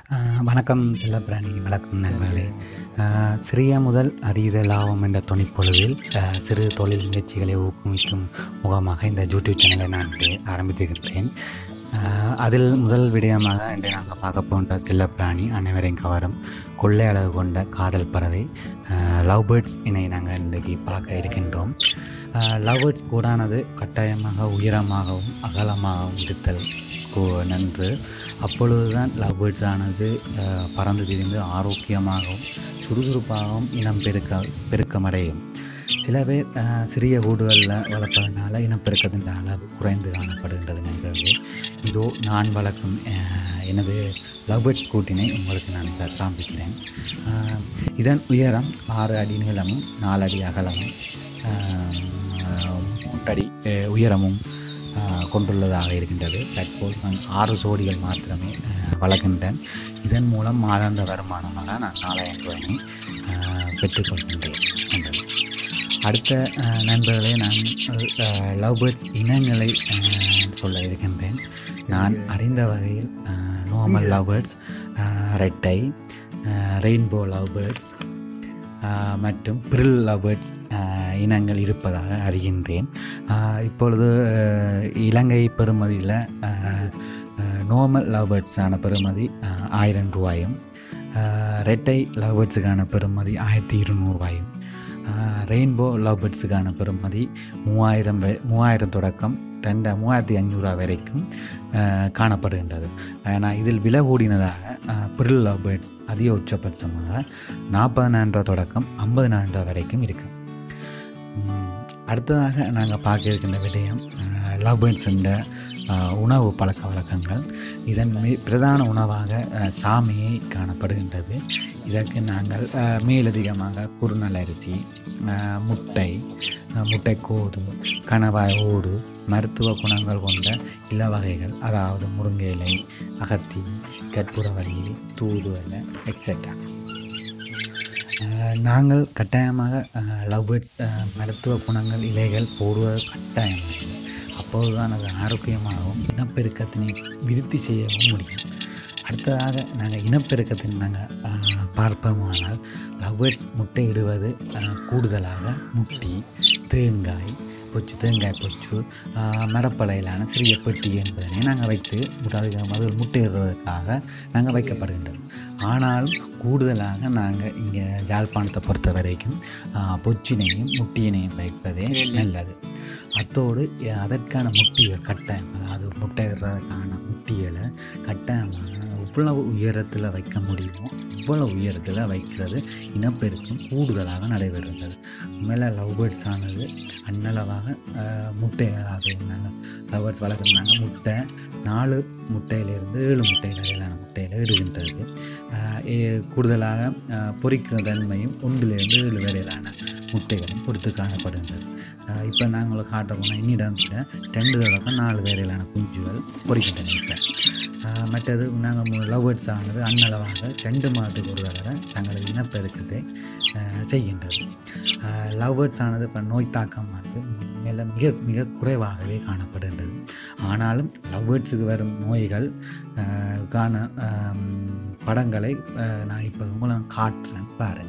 ஆஹ் வணக்கம் செல்லப்பிராணி வணக்கம் நண்பர்களே ஆஹ் சிறிய முதல் அதீத லாபம் என்ற துணைப்பொழுதில் ஆஹ் சிறு தொழில் முயற்சிகளை ஊக்குவிக்கும் முகமாக இந்த யூடியூப் சேனலை நான் இன்று ஆரம்பித்திருக்கின்றேன் ஆஹ் அதில் முதல் விடயமாக இன்று நாங்கள் பார்க்க போன்ற செல்லப்பிராணி அனைவரையும் கவரும் கொள்ளை அளவு கொண்ட காதல் பறவை லவ் பேர்ட்ஸ் இனை நாங்கள் இன்றைக்கு பார்க்க இருக்கின்றோம் லவ் பேர்ட்ஸ் கூடானது கட்டாயமாக உயரமாகவும் அகலமாகவும் இருத்தல் கூ- நன்று அப்பொழுதுதான் லவ் பேர்ட்ஸ் ஆனது அஹ், பறந்து திரிந்து ஆரோக்கியமாகவும் சுறுசுறுப்பாகவும் இனம் பெருக்க பெருக்கமடையும் சில பேர் அஹ், சிறிய கூடுகளில் வளர்ப்பதனால இனப்பெருக்கத்தின் அளவு குறைந்து காணப்படுகின்றது நண்பர்களே இதோ நான் வளர்க்கும் அஹ், எனது லவ் பேர்ட்ஸ் கூட்டினை உங்களுக்கு நான் இப்ப காண்பிக்கிறேன் அஹ், இதன் உயரம் ஆறு அடி நீளமும் நாலு அடி அகலமும் அஹ், மூன்றடி அஹ், உயரமும் ஆஹ் கொண்டுள்ளதாக இருக்கின்றது தற்போது நான் ஆறு சோடிகள் மாத்திரமே ஆஹ் வளர்க்கின்றேன் இதன் மூலம் மாதாந்த வருமானமாக நான் நாலாயிரம் ரூபாயினை ஆஹ் பெற்றுக்கொள்கின்றேன் நண்பர்களே. அடுத்த ஆஹ் நண்பர்களே நான் லவ் பேர்ட்ஸ் இனங்களை ஆஹ் சொல்ல இருக்கின்றேன் நான் அறிந்த வகையில் நார்மல் லவ் பேர்ட்ஸ் ரெட்டை ரெயின்போ லவ் பேர்ட்ஸ் ஆஹ் மற்றும் பிரில் லவர்ஸ் இனங்கள் இருப்பதாக அறிகின்றேன் ஆஹ் இப்பொழுது ஆஹ் இலங்கை பெறுமதியில் நார்மல் லவர்ட்ஸான பெறுமதி ஆஹ் ஆயிரம் ரூபாயும் ஆஹ் ரெட்டை லவர்ட்ஸுக்கான பெறுமதி ஆயிரத்தி இருநூறுவாயும் ரெயின்போ லவ்பர்ட்ஸுக்கான பெறுமதி மூவாயிரம் வ- மூவாயிரம் தொடக்கம் ரெண்டு மூவாயிரத்தி அஞ்சூறுரூவா வரைக்கும் ஆஹ் காணப்படுகின்றது ஆனால் இதில் விலை கூடினதாக பிரில் லவ் பேர்ட்ஸ் அதிக உச்சபட்சமாக நாற்பதனாயிரம் ரூபா தொடக்கம் ஐம்பதனாயிரம் ரூபா வரைக்கும் இருக்குது அடுத்ததாக நாங்கள் பார்க்க இருக்கின்ற விடயம் லவ் பேர்ட்ஸ் என்ற ஆஹ், உணவு பழக்க வழக்கங்கள் இதன் மே பிரதான உணவாக ஆஹ், சாமையை காணப்படுகின்றது இதற்கு நாங்கள் ஆஹ், மேலதிகமாக குறுநல் அரிசி ஆஹ், முட்டை ஆஹ், முட்டைக்கோது கணவாய் ஓடு மருத்துவ குணங்கள் கொண்ட இல வகைகள் அதாவது முருங்கை இலை அகத்தி கற்பூரவள்ளி தூதுவலை எக்ஸெட்ரா அஹ் நாங்கள் கட்டாயமாக லவ் பேர்ட்ஸ் மருத்துவ குணங்கள் இலைகள் போடுவது கட்டாயம் அப்போதுதான் அது ஆரோக்கியமாகவும் இனப்பெருக்கத்தினை விருத்தி செய்யவும் முடியும் அடுத்ததாக நாங்கள் இனப்பெருக்கத்தின் நாங்கள் பார்ப்போமானால் லவ் பேர்ட்ஸ் முட்டையிடுவது அஹ், கூடுதலாக முட்டி தேங்காய் பொச்சு தேங்காய் பொச்சு ஆஹ், மரப்பலையிலான சிறிய பெட்டி என்பதனை நாங்கள் வைத்து முட்டாது அதில் முட்டையிடுவதற்காக நாங்கள் வைக்கப்படுகின்றோம் ஆனாலும் கூடுதலாக நாங்கள் இங்கே யாழ்ப்பாணத்தை பொறுத்த வரைக்கும் ஆஹ், பொச்சினையும் முட்டியினையும் வைப்பதே நல்லது அத்தோடு அஹ், அதற்கான முட்டிகள் கட்டாயம் அதாவது முட்டையிடுறதுக்கான முட்டிகளை கட்டாயமாக எவ்வளவு உயரத்தில் வைக்க முடியுமோ இவ்வளவு உயரத்தில் வைக்கிறது இனப்பெருக்கம் கூடுதலாக நடைபெறுகிறது உண்மையில லவ் பேர்ட்ஸ் ஆனது அன்னளவாக ஆஹ், முட்டைகளாக இருந்தாங்க லவ் பேர்ட்ஸ் வளர்க்குறாங்க முட்டை நாலு முட்டையிலிருந்து ஏழு முட்டை வரையிலான முட்டையில் இடுகின்றது ஆஹ், ஏ- கூடுதலாக ஆஹ், பொரிக்கிற தன்மையும் ஒன்றிலிருந்து ஏழு வரையிலான முட்டைகளும் பொறுத்து காணப்படுகின்றது இப்போ நாங்கள் காட்ட போனால் என்னிடம் ரெண்டு தொடக்கம் நாலு வரையிலான குஞ்சுகள் பொறிக்கின்றன இப்போ ஆஹ் மற்றது நாங்கள் லவ் பேர்ட்ஸ் ஆனது அன்னளவாக ரெண்டு மாதத்துக்கு ஒரு தடவை தங்களது இனப்பெருக்கத்தை ஆஹ் செய்கின்றது லவ் பேர்ட்ஸ் ஆனது இப்போ நோய் தாக்கம் வந்து மேல மிக மிக குறைவாகவே காணப்படுகின்றது ஆனாலும் லவ் பேர்ட்ஸுக்கு வரும் நோய்கள் ஆஹ் காண ஆம், படங்களை ஆஹ் நான் இப்போ உங்களை காட்டுறேன் பாருங்கள்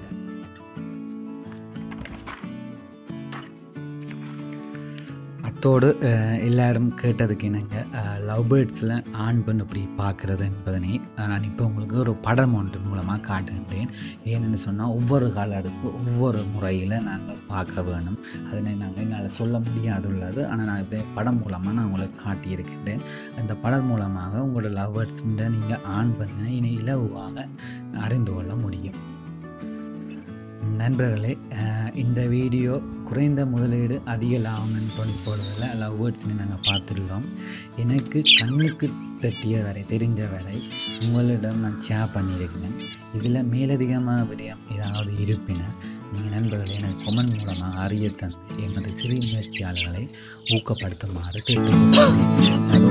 அத்தோடு அஹ், எல்லாரும் கேட்டதுக்கு என்னங்க லவ் பேர்ட்ஸில் ஆண் பெண் எப்படி பார்க்குறது என்பதனை அஹ், நான் இப்போ உங்களுக்கு ஒரு படம் ஒன்று மூலமாக காட்டுகின்றேன் ஏன்னு சொன்னால் ஒவ்வொரு காலத்துக்கும் ஒவ்வொரு முறையில் நாங்கள் பார்க்க வேணும் அதனை நாங்கள் என்னால் சொல்ல முடியாது உள்ளது ஆனால் நான் இப்போ படம் மூலமாக நான் உங்களுக்கு காட்டியிருக்கின்றேன் அந்த படம் மூலமாக உங்களோட லவ் பேர்ட்ஸ்ன்ற நீங்கள் ஆண் பெண்ணை இனி இலகுவாக அறிந்து கொள்ள முடியும் நண்பர்களே அஹ், இந்த வீடியோ குறைந்த முதலீடு அதிக லாபம் பொழுதில் லவ் வேர்ட்ஸ்னு நாங்கள் பார்த்துள்ளோம் எனக்கு கண்ணுக்கு தட்டிய வரை தெரிஞ்ச வரை உங்களிடம் நான் ஷேர் பண்ணியிருக்கிறேன் இதில் மேலதிகமாக விடயம் ஏதாவது இருப்பின நீங்கள் நண்பர்களை எனக்கு கொமெண்ட் மூலமாக அறிய தந்து எமது சிறு முயற்சியாளர்களை ஊக்கப்படுத்துமாறு கேட்டுக்கொள்கிறேன்